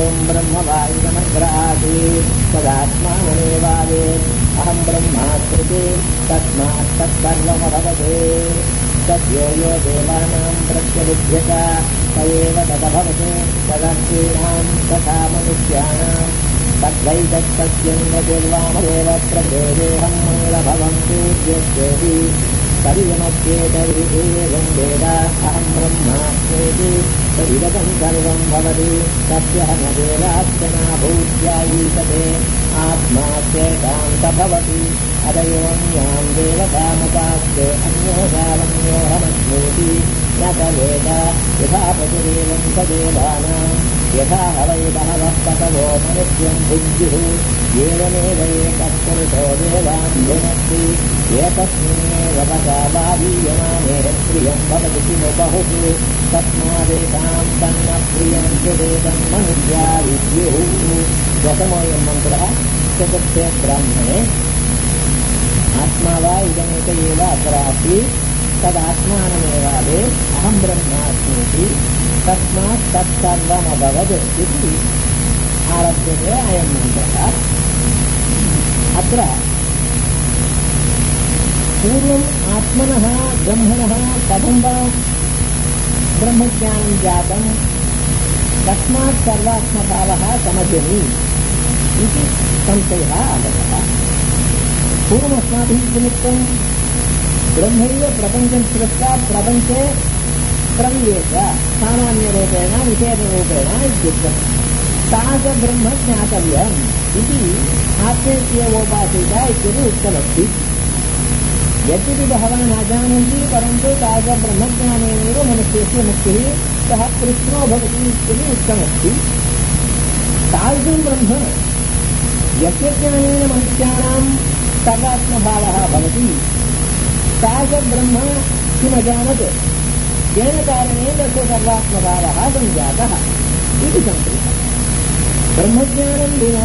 पूर्वं ब्रह्म वायुगमग्रासीत् तदात्मानमेवादेत् अहं ब्रह्मास्मृति तस्मात् तत्सर्वमभवते तद्यो यो देवानां प्रत्यबुध्यत स एव तदभवत् तदर्थीणां तथा मनुष्याणां तद्वैतत्सत्यन्यतिर्वामदेव प्रभेदेहं मूलभवं पूज्यस्येति परियमस्येतैरेवं वेद अहं ब्रह्मास्मीति तदिदं सर्वं भवति तस्य न देवार्चना भूत्यायीतते आत्मा चेतान्त भवति अदयों यां देवतामुपास्ते अन्योगावन्योहमस्मीति न स वेद यथा पशुरेवं स देवानां यथा हवै बहवः पतवो मनुष्यं भुज्युः एवमेव एकः पुरुषो देवान् भुनक्ति एकस्मिन्नेव वसा बालीयमाने प्रियं भवति किमुपहुः तस्मादेतां तन्न प्रियं सुदेतं मनुष्या विद्युः दशमोऽयं मन्त्रः चतुर्थे ब्राह्मणे आत्मा वा इदमेक एव अत्रापि तदात्मानमेवादे अहं ब्रह्मास्मीति तस्मात् तत्सर्वमभवत् इति आरभ्यते अयं मन्त्रः अत्र पूर्वम् आत्मनः ब्रह्मणः कथं वा ब्रह्मज्ञानं जातं तस्मात् सर्वात्मभावः समजनि इति संशयः आगतः पूर्वमस्माभिः किमुक्तं ब्रह्मैव प्रपञ्चं सृष्ट्वा प्रपञ्चे प्रविवेश सामान्यरूपेण विशेषरूपेण इत्युक्तं तादृब्रह्म ज्ञातव्यम् इति आत्मेत्येवोपासित इत्यपि उक्तमस्ति यद्यपि बहवः न जानन्ति परन्तु तादृब्रह्मज्ञानेनैव मनुष्यस्य मुक्तिः सः कृष्णो भवति इत्यपि उक्तमस्ति तादृशं ब्रह्म यस्य ज्ञानेन मनुष्याणां सर्वात्मभावः भवति तादृब्रह्म किमजानत् तेन कारणेन तस्य सर्वात्मभावः सञ्जातः इति संशयः ब्रह्मज्ञानं विना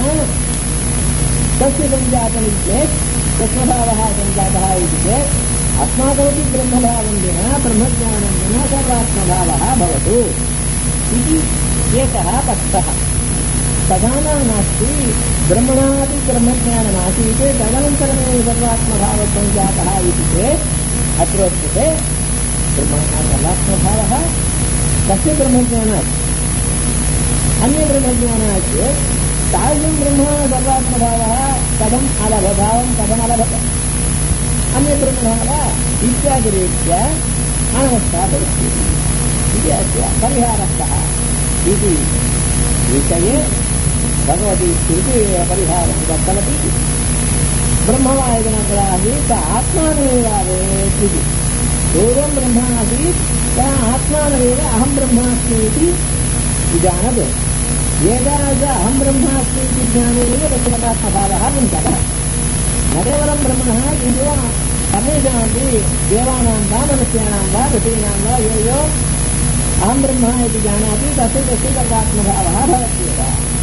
तस्य सञ्जातं चेत् कृष्णभावः सञ्जातः इति चेत् अस्माकमपि ब्रह्मभावं विना ब्रह्मज्ञानं विना सर्वात्मभावः भवतु इति एकः पक्षः तथा न नास्ति ब्रह्मणापि ब्रह्मज्ञानमासीत् तदनन्तरमेव सर्वात्मभावसञ्जातः इति चेत् अत्रोच्यते ब्रह्मणः सर्वात्मभावः कस्य ब्रह्मज्ञानात् अन्यब्रह्मज्ञानात् चेत् तादृशं ब्रह्म सर्वात्मभावः कथम् अलभभावं कथमलभत अन्यब्रह्मभावः इत्यादिरीत्या अनवस्था भवति इति अस्य परिहारः कः इति विषये भगवती स्मृति परिहारं दत्तवती ब्रह्मवायुगणग्रासीत् आत्मानमेवावेत् इति पूर्वं ब्रह्म आसीत् सः आत्मानमेव अहं ब्रह्मास्मि इति विजानत् एतादृश अहं ब्रह्मास्मि इति ज्ञानेनैव तस्य पदात्मभावः पुञ्जतः न केवलं ब्रह्मणः किन्तु सर्वेषामपि देवानां वा मनुष्याणां वा ऋषीणां वा यो यो अहं ब्रह्म इति जानाति तस्य तस्य तदात्मभावः भवत्येव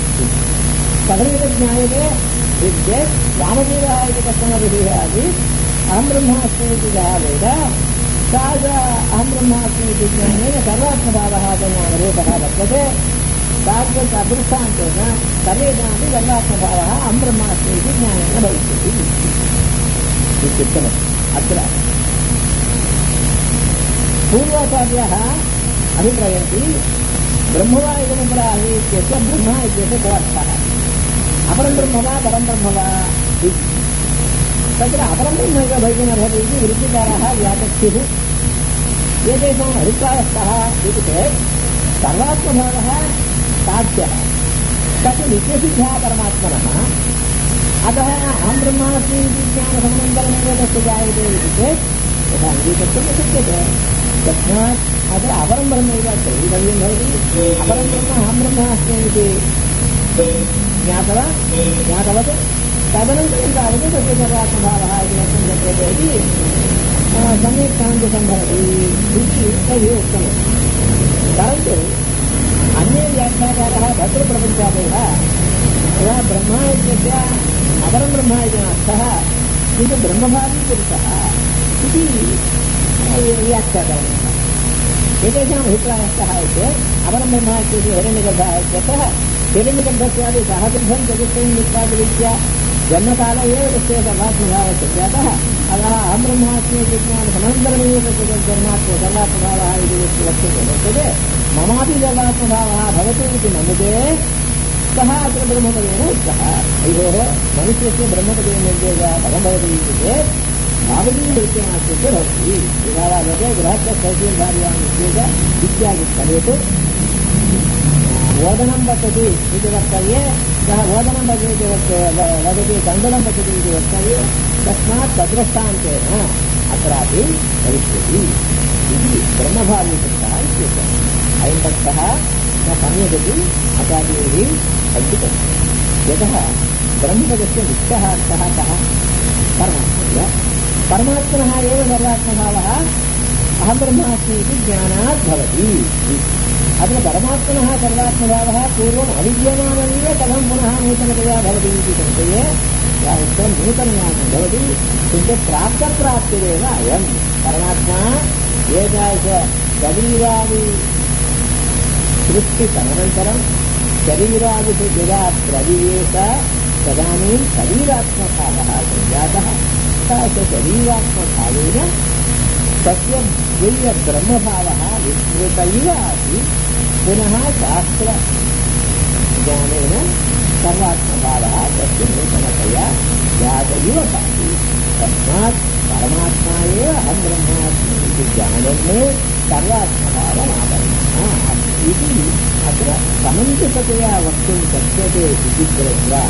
कथमिदं ज्ञायते चेत् वामदेवः इति कश्चन ऋषिः आसीत् अहं ब्रह्मास्मि इति सः वेद सा च अहं ब्रह्मास्मि इति ज्ञानेन सर्वात्मभावः ज्ञानरूपः वर्तते तादृश अदृष्टान्तेन सर्वेषामपि सर्वात्मभावः अहं ब्रह्मास्मि इति ज्ञानेन भविष्यति इत्युक्तमस्ति अत्र पूर्वाचार्याः अभिप्रयन्ति ब्रह्मवा इदमुपराहि इत्यस्य ब्रह्म इत्यस्य को अर्थः अपरं ब्रह्म वा परं ब्रह्म वा इति तत्र अपरं ब्रह्म इव भवितुमर्हति इति वृत्तिकाराः व्याचक्षुः एतेषाम् अभिप्रायः कः इति चेत् सर्वात्मभावः साध्यः तत् नित्यसिद्धः परमात्मनः अतः अहं ब्रह्मास्मि इति ज्ञानसमनन्तरमेव तस्य जायते इति चेत् तथा अङ्गीकर्तुं न शक्यते तस्मात् अत्र अपरं ब्रह्मैव ग्रहीतव्यं भवति अपरं ब्रह्म अहं ब्रह्मास्मि इति ज्ञातवा ज्ञातवत् तदनन्तरं तावत् तस्य सर्वात्मभावः इति वक्तुं शक्यते इति सम्यक् सामञ्जसं भवति इति तैः उक्तमस्ति परन्तु अन्ये व्याख्याकारः भद्रप्रपञ्चादयः यदा ब्रह्मा इत्यस्य अपरं ब्रह्म इति नार्थः किन्तु ब्रह्मभावी पुरुषः इति व्याख्याकरणः एतेषाम् अभिप्रायः कः चेत् अपरं ब्रह्म इत्येति हिरण्यगर्भः इत्यतः हिरण्यगर्भस्यादि सहसिद्धं चतुष्टयं निष्पादरीत्या जन्मकाल एव तस्य सर्वात्मभावः जातः अतः अहं ब्रह्मास्मि इति ज्ञानसमनन्तरमेव तस्य जन्मात्म सर्वात्मभावः इति यस्य वक्तव्यं वर्तते ममापि सर्वात्मभावः भवतु इति मनुते सः अत्र ब्रह्मपदेन उक्तः अयोः मनुष्यस्य ब्रह्मपदे निर्देशः कथं भवति इति चेत् भावनीयवृत्तिमात्रस्य भवति यदा वदते गृहस्थस्थौक्यं भार्यां निश्चेत इत्यादि स्थलेषु ओदनं पतति इति वक्तव्ये सः ओदनं पतति इति वक् वदति तण्डुलं पतति इति वक्तव्ये तस्मात् तद्रष्टान्तेन अत्रापि भविष्यति इति ब्रह्मभाव्यपुस्तः इत्युक्तम् अयं पक्षः न सम्यगति आचार्यैः कल्पितम् यतः ब्रह्मपदस्य मुख्यः अर्थः कः परमात्मः परमात्मनः एव सर्वात्मभावः अहं ब्रह्मास्मि इति ज्ञानात् भवति अत्र परमात्मनः सर्वात्मभावः पूर्वम् अविद्यमानमेव कथं पुनः नूतनतया भवति इति संशये या उक्तं नूतनज्ञानं भवति किन्तु प्राप्तप्राप्तिरेव अयं परमात्मा एतादृश शरीरादि सृष्टितदनन्तरं शरीरादिषु यदा प्रविवेश तदानीं शरीरात्मभावः सञ्जातः सः च शरीरात्मभावेन तस्य द्वयब्रह्मभावः विस्मृत इव आसीत् पुनः शास्त्रज्ञानेन सर्वात्मभावः तस्य नूतनतया जात इव भाति तस्मात् परमात्मा एव अहं ब्रह्मास्मि इति ज्ञानेन सर्वात्मभावमापन्नः इति अत्र समञ्जसतया वक्तुं शक्यते इति कृत्वा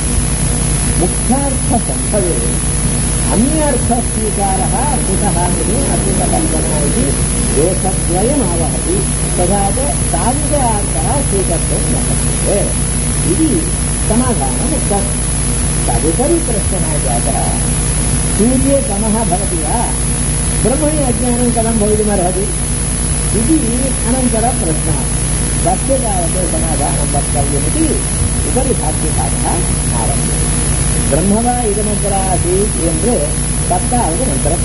मुख्यार्थसम्भवे अन्यार्थस्वीकारः अर्पितः इति अर्पितकल्पना इति दोषद्वयमावहति तथा च तादृशार्थः स्वीकर्तुं न शक्यते इति समाधानम् उक्तम् तदुपरि प्रश्नः जातः सूर्ये तमः भवति वा ब्रह्मणि अज्ञानं कथं भवितुमर्हति इति अनन्तरः प्रश्नः तस्य तावत् समाधानं वक्तव्यमिति उपरि भाष्यकारः आरभ्यते பிரம்மவா இதமந்திர ஆசீத் என்று பத்தாவது மந்திரம்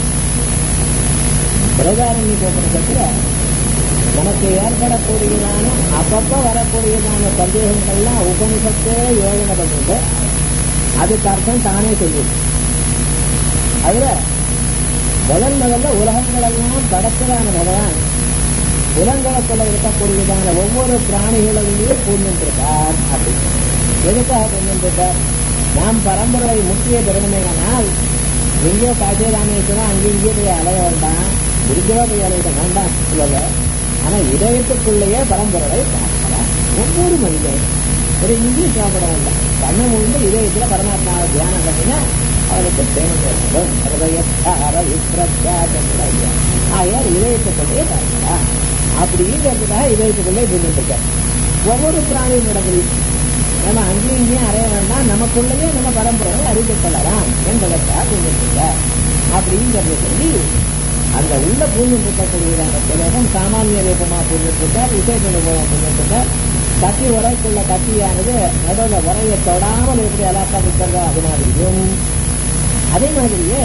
பிரதாரணி உபனிஷத்துல நமக்கு ஏற்படக்கூடியதான அப்பப்ப வரக்கூடியதான சந்தேகங்கள்லாம் உபனிஷத்தே யோஜனை பண்ணுது அதுக்கு அர்த்தம் தானே சொல்லுது அதுல முதல் முதல்ல உலகங்களெல்லாம் படைச்சதான பகவான் உலகங்களுக்குள்ள இருக்கக்கூடியதான ஒவ்வொரு பிராணிகளையும் பூர்ணின்றிருக்கார் அப்படின்னு எதுக்காக பூர்ணின்றிருக்கார் நாம் பரம்பரை முக்கிய பெருமையானால் எங்கேயோ காசி ராமேஸ்வரம் அங்கே இங்கே போய் அலைய வேண்டாம் முடிஞ்சவா போய் அலையிட வேண்டாம் சொல்லல ஆனா இதயத்துக்குள்ளேயே பரம்பரை பார்க்கலாம் ஒவ்வொரு மனிதன் ஒரு இங்கேயும் சாப்பிட வேண்டாம் கண்ணை முழுந்து இதயத்துல பரமாத்மாவை தியானம் பண்ணினா அவளுக்கு தேவன் ஏற்படும் ஹிருதயத்தார விப்ரத்யா ஆயார் இதயத்துக்குள்ளேயே பார்க்கலாம் அப்படிங்கிறதுக்காக இதயத்துக்குள்ளே இருந்துட்டு இருக்க ஒவ்வொரு பிராணியும் நடக்குது நம்ம அங்கேயும் இங்கேயும் அறைய வேண்டாம் நமக்குள்ளேயே நம்ம பரம்பரையை அறிந்து கொள்ளலாம் என்பதற்காக கொண்டிருக்க அப்படிங்கிறத சொல்லி அந்த உள்ள பூமியில் இருக்கக்கூடியதான திலகம் சாமானிய ரூபமா பூர்ணிருக்கார் விசேஷ ரூபமா பூர்ணிருக்கார் கத்தி உரைக்குள்ள கத்தியானது நடுவில் உரையை தொடாமல் எப்படி அலாக்கா இருக்கிறதோ அது மாதிரியும் அதே மாதிரியே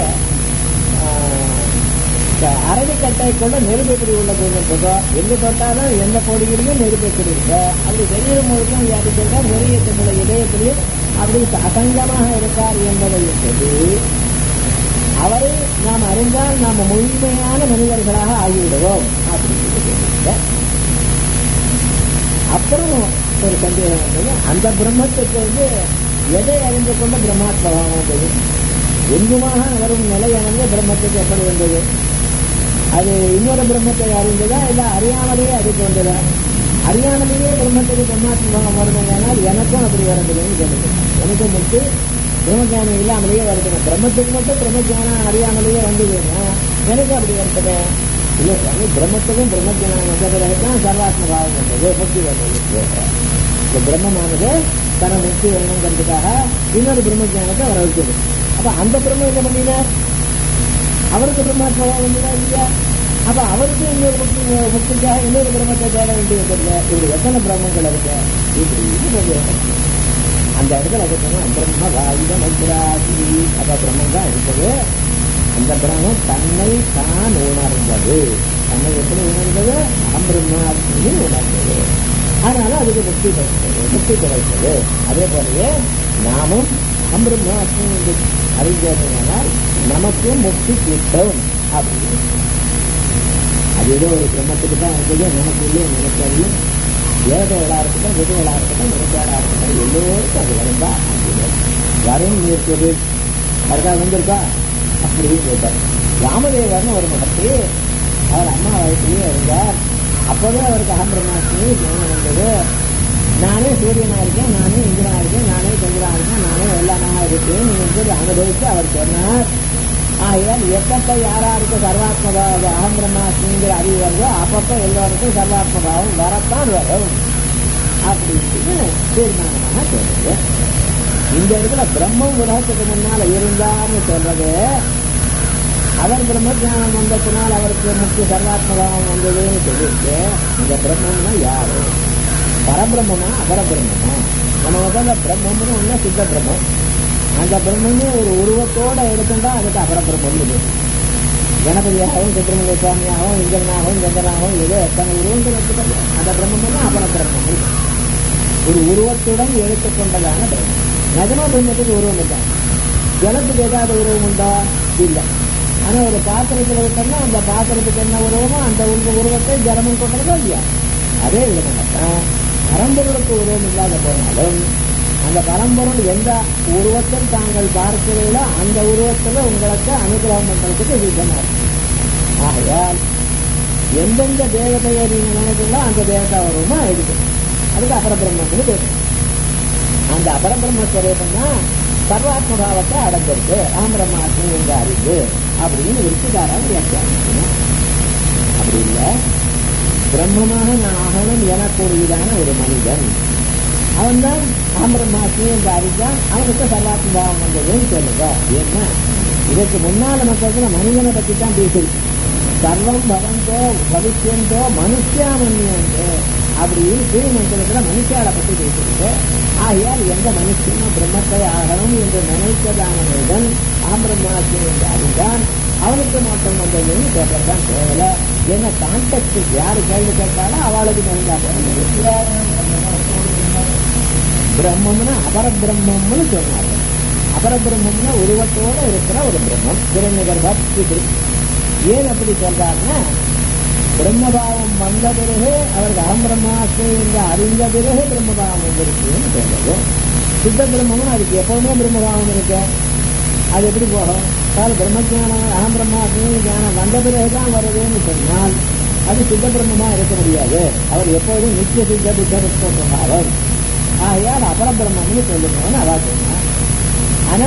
அரபிக்கட்டைக்குள்ள நெருப்பு எப்படி உள்ள பூர்ணிருக்கோ எங்க தொட்டாலும் எந்த கொடியிலையும் நெருப்பு எப்படி இருக்கோ அப்படி சரீரம் முழுக்கும் வியாபிச்சிருக்கார் நெறியத்தினுடைய இதயத்திலையும் அப்படி அசங்கமாக இருக்கார் என்பதை சொல்லி அவரை நாம் அறிந்தால் நாம் முழுமையான மனிதர்களாக ஆகிவிடுவோம் அப்படின்னு சொல்லியிருக்க அப்புறம் ஒரு சந்தேகம் வந்தது அந்த பிரம்மத்துக்கு வந்து எதை அறிந்து கொண்ட பிரம்மாத்மகம் வந்தது எங்குமாக வரும் நிலையானது பிரம்மத்துக்கு எப்படி வந்தது அது இன்னொரு பிரம்மத்தை அறிந்ததா இல்ல அறியாமலேயே அதுக்கு வந்ததா அறியாமலேயே பிரம்மத்துக்கு பிரம்மாத்மகம் வருதுனால் எனக்கும் அப்படி வருதுன்னு சொல்லுது எனக்கு மட்டும் பிரம்மஜானம் இல்லாமலேயே வருதுங்க பிரம்மத்துக்கு மட்டும் பிரம்மஜானம் அறியாமலேயே வந்ததுன்னா எனக்கு அப்படி வருது இல்லை சுவாமி பிரம்மத்துக்கும் பிரம்மஜானம் வந்த பிறகுதான் சர்வாத்ம பாவம் வந்தது முக்தி வந்தது இந்த பிரம்மமானது தன முக்தி வேணுங்கிறதுக்காக இன்னொரு பிரம்மஜானத்தை வர வைக்குது அப்ப அந்த பிரம்ம என்ன பண்ணினார் அவருக்கு பிரம்மாத்மாவா வந்ததா இல்லையா அப்ப அவருக்கு இன்னொரு முக்தி முக்திக்காக இன்னொரு பிரம்மத்தை தேட வேண்டியது இல்லை இப்படி எத்தனை பிரம்மங்கள் இருக்கு இப்படி அந்த இடத்துல அது பிரம்ம வாயுத மந்திராசி அப்ப பிரம்மம் தான் இருக்குது அந்த பிரம்மம் தன்னை தான் உணர்ந்தது தன்னை எப்படி உணர்ந்தது அகம் பிரம்மாஸ்மி உணர்ந்தது அதனால அதுக்கு முக்தி கிடைத்தது முக்தி கிடைத்தது அதே போலயே நாமும் அம்பிரம்மாஸ்மி என்று அறிஞ்சதுனால் நமக்கும் முக்தி கிட்டும் அப்படின்னு அது ஏதோ ஒரு பிரம்மத்துக்கு தான் இருக்குது நமக்கு இல்லையே நினைக்காதையும் ஏழைகளா இருக்கட்டும் வெகுகளா இருக்கட்டும் நினைக்காடா இருக்கட்டும் எல்லோருக்கும் அது வரும்பா அப்படின்னு வரும் இருக்குது அதுக்காக வந்திருக்கா அப்படின்னு கேட்டார் ராமதேவர்னு ஒரு மகத்தி அவர் அம்மா வயசுலயே இருந்தார் அப்போவே அவருக்கு அகம் பிரம்மாஸ்மி ஞானம் வந்தது நானே சூரியனா இருக்கேன் நானே இந்திரனா இருக்கேன் நானே சந்திரனா இருக்கேன் நானே எல்லாமா இருக்கேன் என்று அனுபவித்து அவர் சொன்னார் ஆகையால் எப்பப்ப யாராருக்கு சர்வாத்மபாவ அகம் பிரம்மாஸ்மிங்கிற அறிவு வருதோ அப்பப்ப எல்லோருக்கும் சர்வாத்மபாவம் வரத்தான் வரும் அப்படின்னு தீர்மானமாக சொல்றது இந்த இடத்துல பிரம்மம் உலகத்துக்கு முன்னால இருந்தார்னு சொல்றது அவர் பிரம்ம ஞானம் வந்ததுனால் அவருக்கு முக்கிய சர்வாத்மபாவம் வந்ததுன்னு சொல்லிட்டு இந்த பிரம்மம்னா யாரு பரபிரம்மமா அபரபிரம்மமா நம்ம முதல்ல பிரம்மம்னு ஒண்ணு சித்த பிரம்மம் அந்த பிரம்மமே ஒரு உருவத்தோட எடுத்துட்டா அதுக்கு அபரபிரம்மம் இது கணபதியாகவும் சுப்பிரமணிய சுவாமியாகவும் இந்திரனாகவும் சந்திரனாகவும் ஏதோ எத்தனை உருவங்கள் எடுத்துக்கிறது அந்த பிரம்மம் தான் அபரபிரம்மம் ஒரு உருவத்துடன் எடுத்துக்கொண்டதான பிரம்மம் நிஜமா பிரம்மத்துக்கு உருவம் இல்லை ஜலத்துக்கு ஏதாவது உருவம் உண்டா இல்லை ஆனா ஒரு பாத்திரத்தில் விட்டோம்னா அந்த பாத்திரத்துக்கு என்ன உருவமோ அந்த உருவ உருவத்தை ஜலமும் கொண்டதோ இல்லையா அதே விதமாகத்தான் பரம்பொருளுக்கு உருவம் இல்லாத போனாலும் அந்த பரம்பொருள் எந்த உருவத்தில் தாங்கள் பார்க்கிறீர்களோ அந்த உருவத்தில் உங்களுக்கு அனுகிரகம் பண்றதுக்கு சித்தமா இருக்கு ஆகையால் எந்தெந்த தேவதையை நீங்க நினைக்கிறீங்களோ அந்த தேவதா உருவமா இருக்கு அதுக்கு அபரபிரம்மத்துக்கு பேரு அந்த அபரபிரம்ம ஸ்வரூபம் தான் சர்வாத்மபாவத்தை அடைஞ்சிருக்கு ஆம் பிரம்மாஸ்மி என்ற அறிவு அப்படின்னு விருத்திகாரன் வியாக்கியானம் அப்படி இல்லை பிரம்மமாக நான் ஆகணும் எனக்கூடியதான ஒரு மனிதன் அவன்தான் ஆம்பிரமாசி என்று அறிந்தான் அவனுக்கு சர்வாத்மபாவம் வந்ததுன்னு சொல்லுங்க என்ன இதற்கு முன்னால மற்றதுல மனிதனை பற்றி தான் பேசிருக்கு சர்வம் பவந்தோ பவிஷ்யந்தோ மனுஷியாமன்யந்தோ அப்படின்னு திருமந்திரத்துல மனுஷால பற்றி பேசிருக்கு ஆகையால் எந்த மனுஷனும் பிரம்மத்தை ஆகணும் என்று நினைத்ததான மனிதன் ஆம்பிரமாசி என்று அறிந்தான் அவனுக்கு மாற்றம் வந்ததுன்னு கேட்கறதான் தேவையில்ல என்ன கான்டெக்ட் யாரு கேள்வி கேட்டாலும் அவளுக்கு தெரிஞ்சா பிரம்மம்னா அபர பிரம்மம்னு சொன்னாங்க அபர பிரம்மம்னா உருவத்தோட இருக்கிற ஒரு பிரம்மம் திறநிகர்பத்து ஏன் அப்படி சொல்றாருன்னா பிரம்மபாவம் வந்த பிறகு அவருக்கு அகம் பிரம்மாஸ்மி என்று அறிந்த பிறகு பிரம்மபாவம் வந்திருக்குன்னு சொல்றது சித்த பிரம்மம்னு அதுக்கு எப்பவுமே பிரம்மபாவம் இருக்கு அது எப்படி போகும் அதாவது பிரம்மஜானம் அகம் பிரம்மாஸ்மி ஞானம் வந்த பிறகுதான் வருதுன்னு சொன்னால் அது சித்த பிரம்மமா இருக்க முடியாது அவர் எப்போதும் நித்திய சித்த புத்த சொன்னார் ஆகையால் அபரபிரம்மம்னு சொல்லுங்கன்னு அவா சொன்னார் ஆனா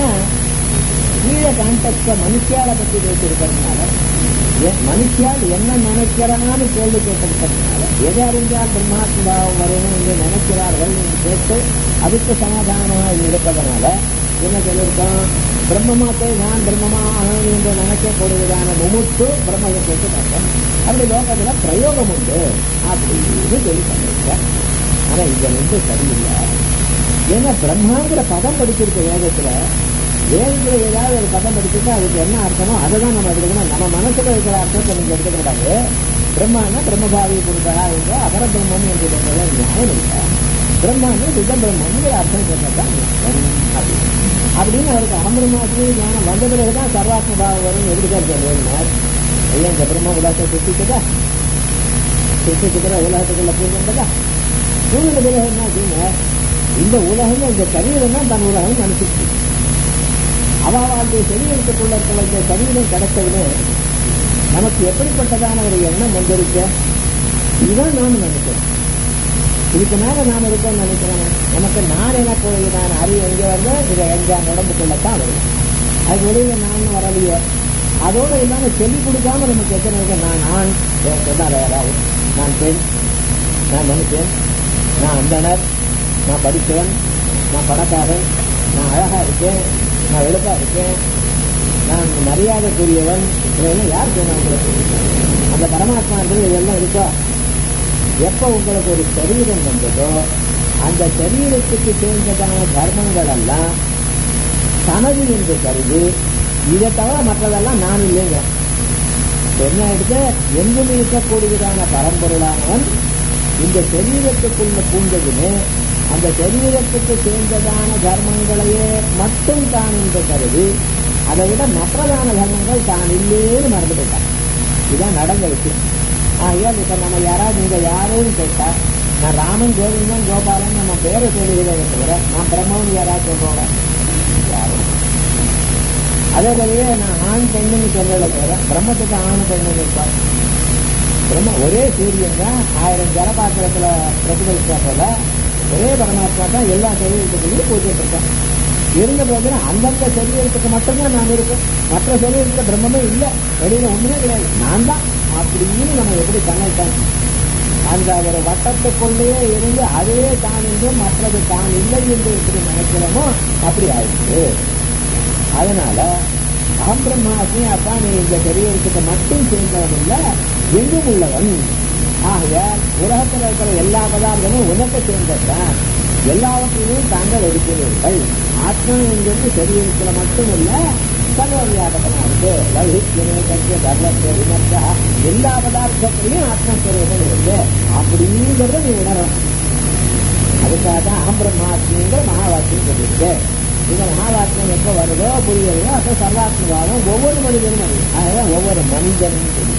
கீழே கான்டெக்ட மனுஷியால பத்தி பேசியிருக்கிறதுனால மனுஷியால் என்ன நினைக்கிறான்னு கேள்வி கேட்டிருக்கிறதுனால எதை அறிந்தால் பிரம்மாத்மாவும் வரும் என்று நினைக்கிறார்கள் என்று கேட்டு அதுக்கு சமாதானமாக இருப்பதனால என்ன சொல்லியிருக்கோம் பிரம்மமாத்தை நான் பிரம்மமா ஆகணும் என்று நினைக்கக்கூடியதான முமுத்து பிரம்மத்தை பார்த்தோம் அப்படி லோகத்துல பிரயோகம் உண்டு அப்படின்னு சொல்லி பண்ணிருக்கேன் ஆனா இங்க ரெண்டு சரியில்லை ஏன்னா பிரம்மாங்கிற பதம் படிச்சிருக்க வேதத்துல வேதத்துல ஏதாவது ஒரு பதம் படிச்சுட்டா அதுக்கு என்ன அர்த்தமோ அதை தான் நம்ம எடுத்துக்கணும் நம்ம மனசுல இருக்கிற அர்த்தத்தை நீங்க எடுத்துக்கூடாது பிரம்மானா பிரம்மபாவி புரிதா என்றோ அபர பிரம்மம் என்று சொல்றதுல நியாயம் இல்லை பிரம்மான்னு சித்த பிரம்மங்கிற அர்த்தம் சொல்றதுதான் நியாயம் அப்படின்னு அப்படின்னு அவருக்கு அமரமாசி ஞானம் வந்த பிறகுதான் சர்வாத்ம பாவம் வரும் எப்படி சொல்லுவார் ஐயா இந்த பிரம்ம உலகத்தை சுத்திக்குதா சுத்திக்குதுல உலகத்துக்குள்ள பூந்தா பூர்வ பிறகு என்ன அப்படின்னா இந்த உலகம் இந்த சரீரம் தான் தன் உலகம் நினைச்சிருக்கு அவாவாளுடைய சரீரத்துக்குள்ள இருக்கிற இந்த சரீரம் கிடைச்சதுன்னு நமக்கு எப்படிப்பட்டதான ஒரு எண்ணம் வந்திருக்கு இதுதான் நான் நினைக்கிறேன் இதுக்கு மேல நான் இருக்கேன்னு நினைக்கிறேன் நமக்கு நான் எனக்குரியதான அறிவு எங்கே வந்து இதை எஞ்சான் உடம்புக்குள்ளத்தான் வரும் அது வெளியில நான் வரலையே அதோட இல்லாம சொல்லிக் கொடுக்காம நமக்கு எத்தனை இருக்கு நான் நான் சொன்னார் யாராவது நான் பெண் நான் மனுஷன் நான் அந்தனர் நான் படித்தவன் நான் பணக்காரன் நான் அழகா இருக்கேன் நான் வெளுப்பா இருக்கேன் நான் மரியாதைக்குரியவன் இதெல்லாம் யார் சொன்னா உங்களுக்கு அந்த பரமாத்மா இதெல்லாம் இருக்கா எப்ப உங்களுக்கு ஒரு சரீரம் வந்ததோ அந்த சரீரத்துக்கு சேர்ந்ததான தர்மங்கள் எல்லாம் தனது என்று கருதி இதை தவிர மற்றதெல்லாம் நான் இல்லைங்க என்ன எடுத்து எங்கும் இருக்கக்கூடியதான பரம்பொருளானவன் இந்த சரீரத்துக்குள்ள பூந்ததுமே அந்த சரீரத்துக்கு சேர்ந்ததான தர்மங்களையே மட்டும் தான் என்று கருதி அதை விட மற்றதான தர்மங்கள் தான் இல்லேன்னு மறந்து போயிட்டான் இதுதான் நடந்த விஷயம் ஆகையால் இப்ப நம்ம யாராவது நீங்க யாரும் கேட்டா நான் ராமன் கோவிந்தன் கோபாலன் நம்ம பேரை சொல்லுகிறதை தவிர நான் பிரம்மன் யாராவது சொல்றோங்க யாரும் அதே போலயே நான் ஆண் பெண்ணுன்னு சொல்றதை தவிர பிரம்மத்துக்கு ஆண் பெண்ணு இருப்பார் பிரம்ம ஒரே சூரியன் தான் ஆயிரம் ஜலபாத்திரத்துல பிரதிபலிச்சா போல ஒரே பரமாத்மா தான் எல்லா சரீரத்துக்குள்ளேயும் பூஜைட்டு இருக்கேன் இருந்த போது அந்தந்த சரீரத்துக்கு மட்டும்தான் நான் இருக்கேன் மற்ற சரீரத்துல பிரம்மமே இல்லை வெளியில ஒண்ணுமே கிடையாது நான் தான் அப்படின்னு நம்ம எப்படி கணக்கிட்டோம் அந்த ஒரு வட்டத்துக்குள்ளேயே இருந்து அதே தான் என்றும் மற்றது தான் இல்லை என்று எப்படி நினைக்கிறோமோ அப்படி ஆயிடுச்சு அதனால அகம் பிரம்மாஸ்மி அப்பா நீ இந்த சரீரத்துக்கு மட்டும் சேர்ந்தவன் இல்ல எங்கும் உள்ளவன் ஆகையால் உலகத்தில் இருக்கிற எல்லா பதார்த்தமும் உனக்கு சேர்ந்ததுதான் எல்லாவற்றையும் தாங்கள் இருக்கிறீர்கள் ஆத்மா என்கிறது சரீரத்தில் மட்டும் இல்ல சர்வவியாபகமா இருக்கு லௌகித்யமே கட்சிய தர்மத்தை விமர்சா எல்லா பதார்த்தத்திலையும் ஆத்மஸ்வரூபம் இருக்கு அப்படிங்கிறத நீ உணரணும் அதுக்காக தான் அகம் பிரம்மாஸ்மிங்கிற மகாவாக்கியம் சொல்லியிருக்கு இந்த மகாவாக்கியம் எப்போ வருதோ புரியுதோ அப்போ சர்வாத்மவாதம் ஒவ்வொரு மனிதனும் அறியும் ஆகவே ஒவ்வொரு மனிதனும் தெரியும்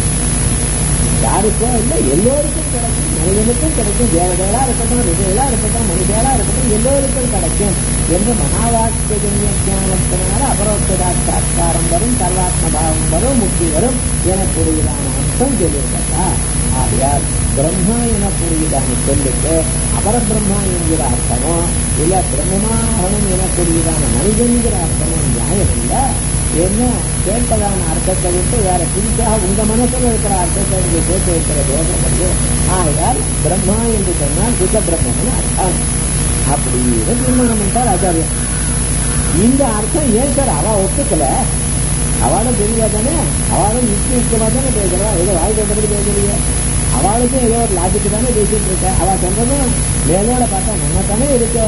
யாருக்கோ இல்லை எல்லோருக்கும் கிடைக்கும் மனிதனுக்கும் கிடைக்கும் தேவதைகளா இருக்கட்டும் ரிஷிகளா இருக்கட்டும் மனிதர்களா இருக்கட்டும் எல்லோருக்கும் கிடைக்கும் என்று மகாவாக்கிய ஞானத்தினால அபரோக்தாத்காரம் வரும் சர்வாத்ம பாவம் வரும் முக்தி வரும் எனக்கூடியதான அர்த்தம் சொல்லியிருக்கா ஆகையால் பிரம்மா எனக்கூடியதான சொல்லுக்கு அபர பிரம்மா என்கிற அர்த்தமோ இல்ல பிரம்மமாகணும் எனக்கூடியதான மனிதன்கிற அர்த்தமோ நியாயம் இல்லை என்ன கேட்டதான அர்த்தத்தை விட்டு வேற புதுசாக உங்க மனசுல இருக்கிற அர்த்தத்தை நீங்க சேர்த்து வைக்கிற தோஷம் வந்து ஆகையால் பிரம்மா என்று சொன்னால் சுத்த பிரம்மம்னு அர்த்தம் அப்படின்னு தீர்மானம் பண்ணிட்டார் ஆச்சாரியன் இந்த அர்த்தம் ஏன் சார் அவ ஒத்துக்கல அவளும் தெரியாதானே அவளும் யுக்தி யுக்தமா தானே பேசுறா ஏதோ வாய் கண்டபடி பேசலையே அவளுக்கும் ஏதோ ஒரு லாஜிக் தானே பேசிட்டு இருக்க அவ சொல்றதும் மேலோட பார்த்தா நம்ம தானே இருக்க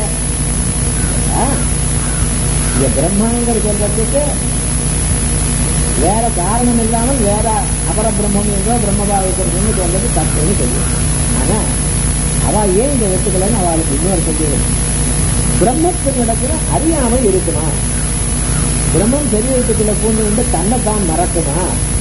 ஆ? இந்த பிரம்மாங்கிற சொல்றதுக்கு வேற காரணம் இல்லாமல் வேற அபர பிரம்மம் என்றோ பிரம்மபாவிக்கிறதுன்னு சொல்றது தப்புன்னு சொல்லுவோம் ஆனா அவ ஏன் இதை ஒத்துக்கலன்னு அவளுக்கு இன்னொரு சொல்லிடுது பிரம்மத்துக்கு நடக்கிற அறியாமை இருக்குமா பிரம்மம் சரீரத்துக்குள்ள பூந்து வந்து தன்னைத்தான் மறக்குமா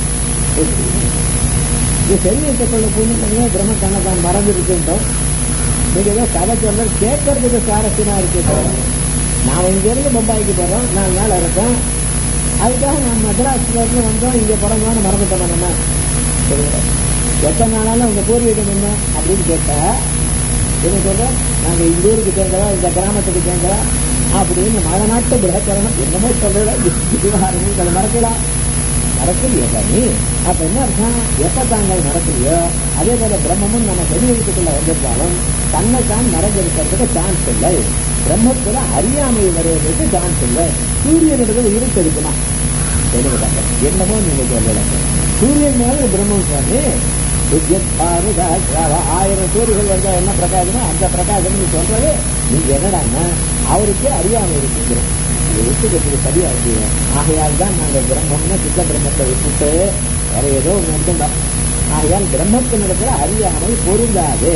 இது சரீரத்துக்குள்ள பூந்து தனியா பிரம்ம தன்னைத்தான் மறந்து இருக்குன்றோம் நீங்க ஏதோ கதை சொல்றது கேட்கறதுக்கு சுவாரஸ்யமா இருக்கு சார் நான் இங்க இருந்து பம்பாய்க்கு போறோம் நாலு நாள் இருக்கேன் அதுக்காக நான் மெட்ராஸ்ல இருந்து வந்தோம் இங்க பிறந்தோன்னு மறந்துட்டோம் நம்ம சரிங்களா எத்தனை நாளாலும் உங்க பூர்வீகம் என்ன அப்படின்னு கேட்டா என்ன சொல்றேன் நாங்க இந்த ஊருக்கு சேர்ந்தவா இந்த கிராமத்துக்கு சேர்ந்தவா அப்படின்னு மழை நாட்டு பிரகச்சரணம் என்னமோ சொல்றதா விவகாரங்கள் அதை மறக்கலாம் மறக்கலையோ சாமி அப்ப என்ன அர்த்தம் எப்ப தாங்கள் மறக்கலையோ அதே போல பிரம்மமும் நம்ம சரீரத்துக்குள்ள வந்திருந்தாலும் தன்னை தான் மறந்திருக்கிறதுக்கு சான்ஸ் இல்லை பிரம்மத்துல அறியாமை வருவதற்கு சான்ஸ் இல்லை சூரியனிடத்துல இருட்டு இருக்குமா சொல்லுங்க என்னமோ நீங்க சொல்லலாம் சூரியன் மேல பிரம்மம் சுவாமி வித்யத் பாருதா ஸ்ராவ. ஆயிரம் சூரியர்கள் வந்தா என்ன பிரகாசமோ அந்த பிரகாசம் நீ சொல்றது நீங்க என்னடான்னா அவருக்கே அறியாமை இருக்குங்கிறோம் இதை விட்டுக்கிறதுக்கு சரியா இருக்கு ஆகையால் தான் நாங்கள் பிரம்மம்னு சித்த பிரம்மத்தை விட்டுட்டு வேற ஏதோ ஒன்று எடுத்துட்டோம் ஆகையால் பிரம்மத்தினிடத்துல அறியாமை பொருந்தாது